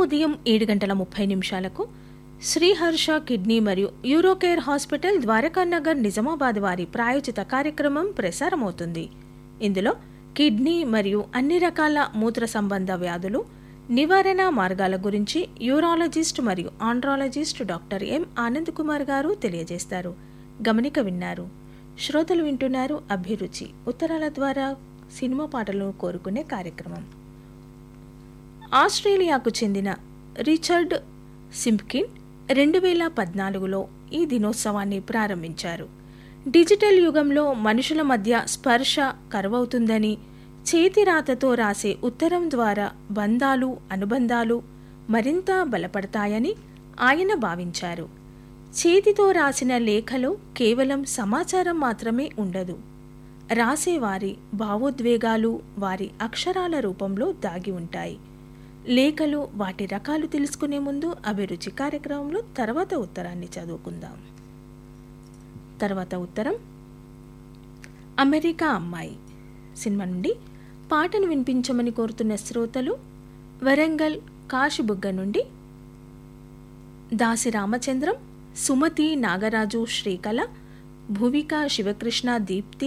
ఉదయం ఏడు గంటల ముప్పై నిమిషాలకు శ్రీహర్ష కిడ్నీ మరియు యూరోకేర్ హాస్పిటల్ ద్వారకానగర్ నిజామాబాద్ వారి ప్రాయోజిత కార్యక్రమం ప్రసారమవుతుంది ఇందులో కిడ్నీ మరియు అన్ని రకాల మూత్ర సంబంధ వ్యాధులు నివారణ మార్గాల గురించి యూరాలజిస్ట్ మరియు andrologist doctor M Anand Kumar garu తెలియజేస్తారు గమనిక విన్నారు శ్రోతలు వింటున్నారు అభిరుచి ఉత్తరాల ద్వారా సినిమా పాటలను కోరుకునే కార్యక్రమం ఆస్ట్రేలియాకు చెందిన రిచర్డ్ సింప్కిన్ రెండు వేల పద్నాలుగులో ఈ దినోత్సవాన్ని ప్రారంభించారు డిజిటల్ యుగంలో మనుషుల మధ్య స్పర్శ కరువవుతుందని చేతిరాతతో రాసే ఉత్తరం ద్వారా బంధాలు అనుబంధాలు మరింత బలపడతాయని ఆయన భావించారు చేతితో రాసిన లేఖలో కేవలం సమాచారం మాత్రమే ఉండదు రాసేవారి భావోద్వేగాలు వారి అక్షరాల రూపంలో దాగి ఉంటాయి లేఖలు వాటి రకాలు తెలుసుకునే ముందు అభిరుచి కార్యక్రమంలో తర్వాత ఉత్తరాన్ని చదువుకుందాం తర్వాత ఉత్తరం అమెరికా అమ్మాయి సినిమా నుండి పాటను వినిపించమని కోరుతున్న శ్రోతలు వరంగల్ కాశీబుగ్గ నుండి దాసి రామచంద్రం సుమతి నాగరాజు శ్రీకళ భువిక శివకృష్ణ దీప్తి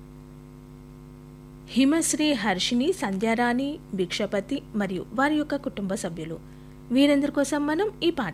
హిమశ్రీ హర్షిని సంధ్యారాణి భిక్షపతి మరియు వారి యొక్క కుటుంబ సభ్యులు వీరందరి కోసం మనం ఈ పాట